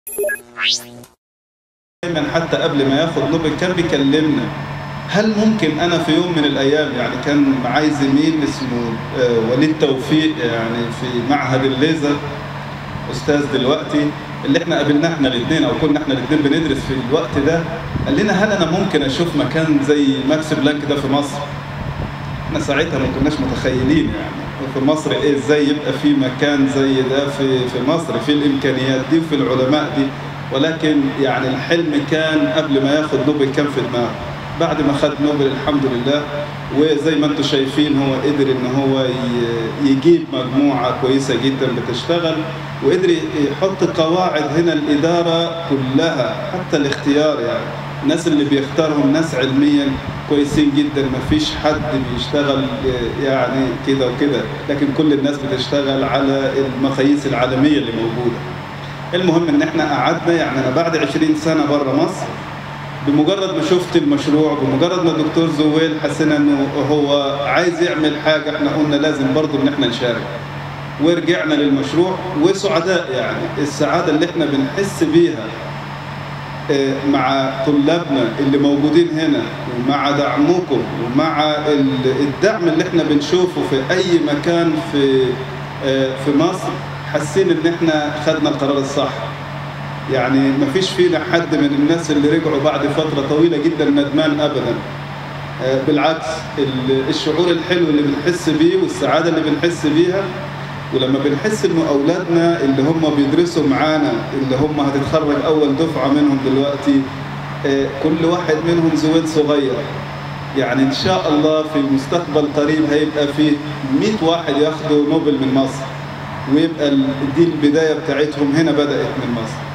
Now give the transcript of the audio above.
دايما حتى قبل ما ياخد نوبل كان بيكلمنا هل ممكن انا في يوم من الايام يعني كان معاي زميل اسمه آه، وليد توفيق يعني في معهد الليزر استاذ دلوقتي اللي احنا قابلناه احنا الاثنين او كنا احنا الاثنين بندرس في الوقت ده قال لنا هل انا ممكن اشوف مكان زي ماكس بلانك ده في مصر؟ احنا ساعتها ما كناش متخيلين يعني في مصر ايه ازاي يبقى في مكان زي ده في في مصر في الامكانيات دي وفي العلماء دي ولكن يعني الحلم كان قبل ما ياخد نوبل كان في دماغه بعد ما خد نوبل الحمد لله وزي ما انتم شايفين هو قدر ان هو ي- يجيب مجموعه كويسه جدا بتشتغل وقدر يحط قواعد هنا الاداره كلها حتى الاختيار يعني الناس اللي بيختارهم ناس علميا كويسين جدا ما فيش حد بيشتغل يعني كده وكده لكن كل الناس بتشتغل على المقاييس العالميه اللي موجوده المهم ان احنا قعدنا يعني انا بعد 20 سنه بره مصر بمجرد ما شفت المشروع بمجرد ما الدكتور زويل حسينا انه هو عايز يعمل حاجه احنا قلنا لازم برضه ان احنا نشارك ورجعنا للمشروع وسعداء يعني السعاده اللي احنا بنحس بيها آه، مع طلابنا اللي موجودين هنا ومع دعمكم ومع ال- الدعم اللي احنا بنشوفه في اي مكان في آه، في مصر حاسين ان احنا خدنا القرار الصح يعني ما فيش فينا حد من الناس اللي رجعوا بعد فترة طويلة جدا ندمان أبدا آه، بالعكس ال- الشعور الحلو اللي بنحس بيه والسعادة اللي بنحس بيها ولما بنحس انه اولادنا اللي هم بيدرسوا معانا اللي هم هتتخرج اول دفعة منهم دلوقتي آه، كل واحد منهم زويل صغير يعني ان شاء الله في المستقبل قريب هيبقى في 100 واحد ياخدوا نوبل من مصر ويبقى ال- دي البداية بتاعتهم هنا بدأت من مصر